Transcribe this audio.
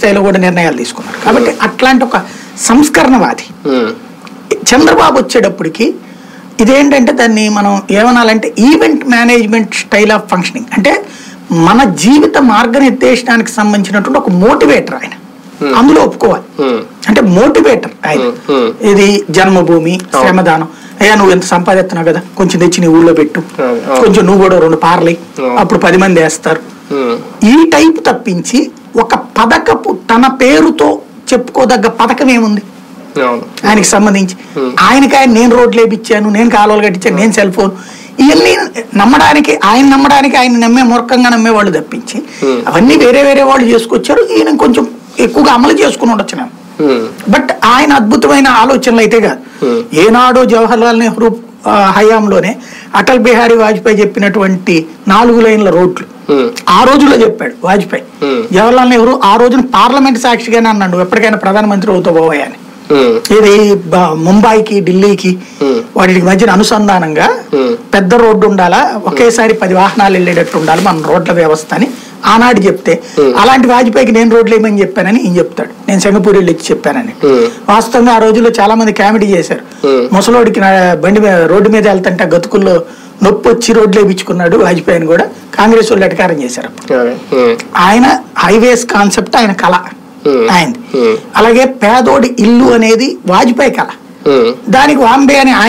స్థాయిలో కూడా నిర్ణయాలు తీసుకున్నారు కాబట్టి అట్లాంటి ఒక సంస్కరణవాది ఉమ్, చంద్రబాబు వచ్చేటప్పటికి ఇదేంటంటే దాన్ని మనం ఏమనాలంటే event management style of functioning అంటే మన జీవిత మార్గనిర్దేశనానికి సంబంధించినటువంటి ఒక మోటివేటర్ ఆయన అందులో ఒప్పుకోవాలి ఉమ్, అంటే మోటివేటర్ ఆయన Hmm, hmm. ఇది జన్మభూమి శ్రమదానం అయ్యా నువ్వు ఎంత సంపాదిస్తున్నావు కదా కొంచెం తెచ్చి నీ ఊళ్ళో పెట్టు అవును, అవును. కొంచెం నువ్వు కూడా రెండు పార్లై అవును. అప్పుడు పది మంది వేస్తారు ఉమ్, ఈ టైప్ తప్పించి ఒక పథకపు తన పేరుతో చెప్పుకోదగ్గ పథకం ఏముంది అవును ఆయనకి సంబంధించి ఆయనకి ఆయన నేను రోడ్లు వేపించాను నేను కాలువలు కట్టించాను నేను సెల్ ఫోన్ ఇవన్నీ నమ్మడానికి ఆయన నమ్మడానికి ఆయన నమ్మే మూర్ఖంగా నమ్మే వాళ్ళు తప్పించి Hmm. అవన్నీ వేరే వేరే వాళ్ళు చేసుకొచ్చారు ఈయన కొంచెం ఎక్కువగా అమలు చేసుకుని ఉండొచ్చు నేను ఉమ్, బట్ ఆయన అద్భుతమైన ఆలోచనలు అయితే కాదు Hmm. ఏనాడో జవహర్లాల్ నెహ్రూ ఆ, హయాంలోనే అటల్ బిహారీ వాజ్పేయి చెప్పినటువంటి నాలుగు లైన్ల రోడ్లు ఉమ్, ఆ రోజుల్లో చెప్పాడు వాజ్పేయి Hmm. జవహర్లాల్ నెహ్రూ ఆ రోజున పార్లమెంట్ సాక్షిగానే అన్నాడు ఎప్పటికైనా ప్రధానమంత్రి అవుతా పోవాయని ఉమ్, ఇది బ- ముంబైకి ఢిల్లీకి Hmm. వాటికి మధ్యన అనుసంధానంగా Hmm. పెద్ద రోడ్డు ఉండాలా ఒకేసారి పది వాహనాలు వెళ్ళేటట్టు ఉండాలి మన రోడ్ల వ్యవస్థ అని ఆనాడు చెప్తే అలాంటి వాజ్పేయికి నేను రోడ్లు వేయమని చెప్పానని ఈయన చెప్తాడు నేను సింగపూర్ వెళ్ళి ఇచ్చి చెప్పానని Hmm. వాస్తవంగా ఆ రోజుల్లో చాలా మంది కామెడీ చేశారు Hmm. ముసలోడికి నా బండి మీద రోడ్డు మీద వెళ్తుంటే గతుకుల్లో నొప్పి వచ్చి రోడ్లు వేయించుకున్నాడు వాజ్పేయిని కూడా కాంగ్రెస్ వాళ్ళు ఎటకారం చేశారు అప్పుడు. అదే, ఉమ్, ఆయన హైవేస్ కాన్సెప్ట్ ఆయన కళ Hmm. ఆయనది Hmm. అలాగే పేదోడి ఇల్లు అనేది వాజ్పేయి కళ ఉమ్. దానికి వాంబే అని ఆయన